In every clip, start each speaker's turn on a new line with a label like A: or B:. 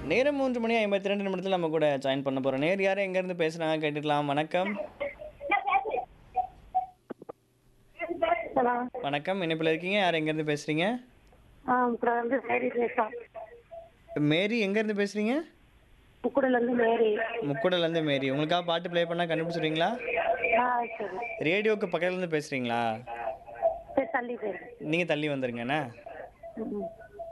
A: நேரம் மூன்று மணி ஐம்பத்தி ரெண்டு நிமிடத்தில் நம்ம கூட ஜாயின் பண்ண போகிறோம் நேர் யார் எங்கேருந்து பேசுகிறாங்க கேட்டுக்கலாம் வணக்கம்
B: ஹலோ
A: வணக்கம் இணைப்பில் இருக்கீங்க யார் எங்கேருந்து பேசுகிறீங்க
B: ஆ அப்புறம் வந்து மேரி பேசுகிறோம்
A: மேரி எங்கேருந்து பேசுகிறீங்க
B: முக்குடிலேருந்து மேரி
A: முக்கூடலேருந்து மேரி உங்களுக்காக பாட்டு ப்ளே பண்ணால் கண்டுபிடிச்சிடுவீங்களா
B: ஆ சரி
A: ரேடியோக்கு பக்கத்துலேருந்து பேசுகிறீங்களா
B: சரி தள்ளி போயிரு
A: நீங்கள் தள்ளி வந்துருங்கண்ணா
B: ம்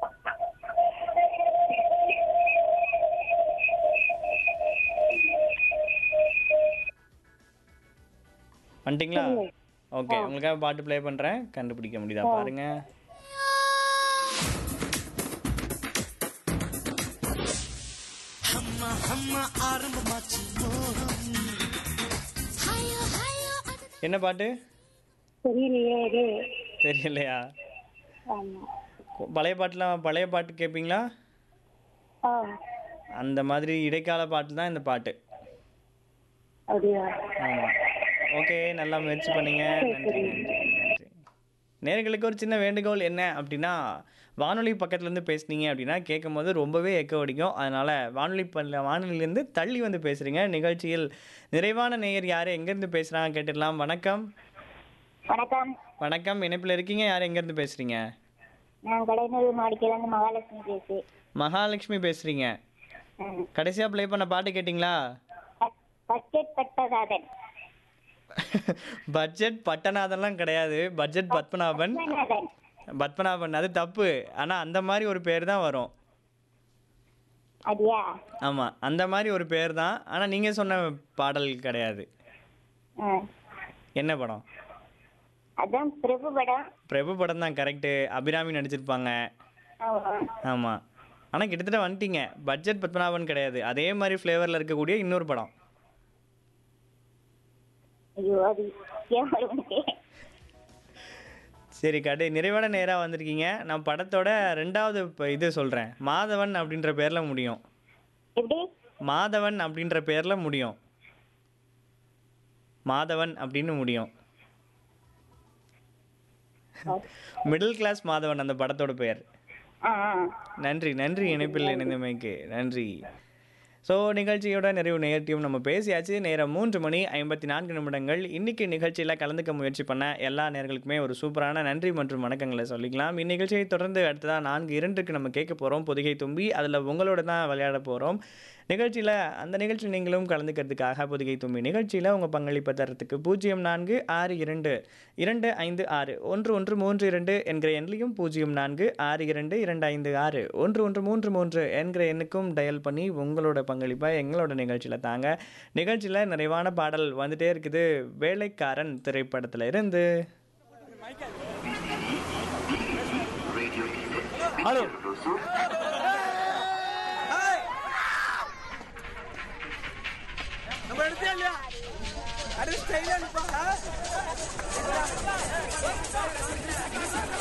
A: வந்துட்டிங்களா ஓகே உங்களுக்காக பாட்டு ப்ளே பண்ணுறேன் கண்டுபிடிக்க முடியுதா பாருங்க என்ன பாட்டு
B: தெரியலையே இது
A: தெரியலையா
B: ஆமாம்
A: பழைய பாட்டுலாம் பழைய பாட்டு கேட்பீங்களா
B: ஆ
A: அந்த மாதிரி இடைக்கால பாட்டு தான் இந்த பாட்டு
B: அப்படியா
A: ஆமாம் ஓகே நல்லா முயற்சி பண்ணீங்க நன்றி நன்றி நன்றி நேர்களுக்கு ஒரு சின்ன வேண்டுகோள் என்ன அப்படின்னா வானொலி பக்கத்துலேருந்து பேசுனீங்க அப்படின்னா கேட்கும் போது ரொம்பவே எக்க அடிக்கும் அதனால் வானொலி பண்ண வானொலியிலேருந்து தள்ளி வந்து பேசுகிறீங்க நிகழ்ச்சியில் நிறைவான நேயர் யார் எங்கேருந்து பேசுகிறாங்க கேட்டுடலாம் வணக்கம்
C: வணக்கம்
A: வணக்கம் இணைப்பில் இருக்கீங்க யார் எங்கேருந்து பேசுகிறீங்க
C: நான் கடைநூறு மாடிக்கையிலேருந்து மகாலட்சுமி பேசு
A: மகாலட்சுமி பேசுகிறீங்க கடைசியாக ப்ளே பண்ண பாட்டு கேட்டிங்களா
C: பட்ஜெட் பட்டதாதன்
A: பட்ஜெட் பட்டநாதன்லாம் கிடையாது பட்ஜெட் பத்மநாபன்
C: பத்மநாதன்.
A: பத்மநாபன் அது தப்பு ஆனால் அந்த மாதிரி ஒரு பேர் தான் வரும்
C: அப்படியா
A: ஆமாம் அந்த மாதிரி ஒரு பேர் தான் ஆனால் நீங்கள் சொன்ன பாடல் கிடையாது
C: ஆ.
A: என்ன படம்
C: அதான் பிரபு படம்
A: பிரபு படம் தான் கரெக்டு அபிராமி நடிச்சிருப்பாங்க
C: ஆமா.
A: ஆமாம் ஆனால் கிட்டத்தட்ட வந்துட்டீங்க பட்ஜெட் பத்மநாபன் கிடையாது அதே மாதிரி ஃப்ளேவரில் இருக்கக்கூடிய இன்னொரு படம்
C: ஐயோ அது ஏன் வரும் உனக்கு
A: சரி கடை நிறைவான நேராக வந்திருக்கீங்க நான் படத்தோட ரெண்டாவது இப்ப இது சொல்கிறேன் மாதவன் அப்படின்ற பேரில் முடியும்
C: எப்படி
A: மாதவன் அப்படின்ற பேரில் முடியும் மாதவன் அப்படின்னு முடியும் மிடில் கிளாஸ் மாதவன் அந்த படத்தோட பெயர்
C: ஆ ஆ.
A: நன்றி நன்றி இணைப்பில் இணைந்தமைக்கு நன்றி ஸோ நிகழ்ச்சியோட நிறைவு நேரத்தையும் நம்ம பேசியாச்சு நேரம் மூன்று மணி ஐம்பத்தி நான்கு நிமிடங்கள் இன்னைக்கு நிகழ்ச்சியில் கலந்துக்க முயற்சி பண்ண எல்லா நேர்களுக்குமே ஒரு சூப்பரான நன்றி மற்றும் வணக்கங்களை சொல்லிக்கலாம் இந்நிகழ்ச்சியை தொடர்ந்து அடுத்ததாக நான்கு இரண்டுக்கு நம்ம கேட்க போகிறோம் பொதிகை தும்பி அதில் உங்களோட தான் விளையாட போகிறோம் நிகழ்ச்சியில் அந்த நிகழ்ச்சி நீங்களும் கலந்துக்கிறதுக்காக பொதிகை தும்பி நிகழ்ச்சியில் உங்கள் பங்களிப்பை தரத்துக்கு பூஜ்ஜியம் நான்கு ஆறு இரண்டு இரண்டு ஐந்து ஆறு ஒன்று ஒன்று மூன்று இரண்டு என்கிற எண்ணிலையும் பூஜ்ஜியம் நான்கு ஆறு இரண்டு இரண்டு ஐந்து ஆறு ஒன்று ஒன்று மூன்று மூன்று என்கிற எண்ணுக்கும் டயல் பண்ணி உங்களோட பங்களிப்பை எங்களோட நிகழ்ச்சியில் தாங்க நிகழ்ச்சியில் நிறைவான பாடல் வந்துட்டே இருக்குது வேலைக்காரன் திரைப்படத்தில் இருந்து ஹலோ
D: நம்ம எடுத்தே இல்லையா அடிச்சு கையில